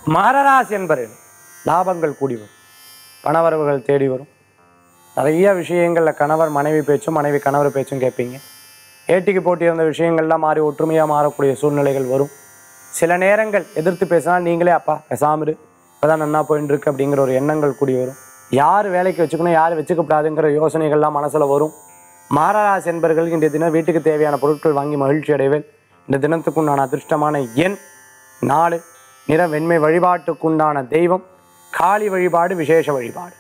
மகராசி என்பர்கள் லாபங்கள் கூடி வரும் பணவரவுகள் தேடி வரும் நிறைய விஷயங்களில் கணவர் மனைவி பேச்சும் மனைவி கணவர் பேச்சும் கேட்பீங்க ஏட்டிக்கு போட்டி இருந்த விஷயங்கள்லாம் மாறி ஒற்றுமையாக மாறக்கூடிய சூழ்நிலைகள் வரும் சில நேரங்கள் எதிர்த்து பேசினா நீங்களே அப்பா பேசாமரு இப்போதான் நன்னா போயின்னு இருக்கு அப்படிங்கிற ஒரு எண்ணங்கள் கூடி வரும் யார் வேலைக்கு வச்சுக்கணும் யார் வச்சுக்கப்படாதுங்கிற யோசனைகள்லாம் மனசில் வரும் மாரராசி என்பர்கள் இன்றைய தினம் வீட்டுக்கு தேவையான பொருட்கள் வாங்கி மகிழ்ச்சி அடைவேன் இந்த தினத்துக்குண்டான அதிர்ஷ்டமான எண் நாலு நிற வெண்மை வழிபாட்டுக்குண்டான தெய்வம் காளி வழிபாடு விசேஷ வழிபாடு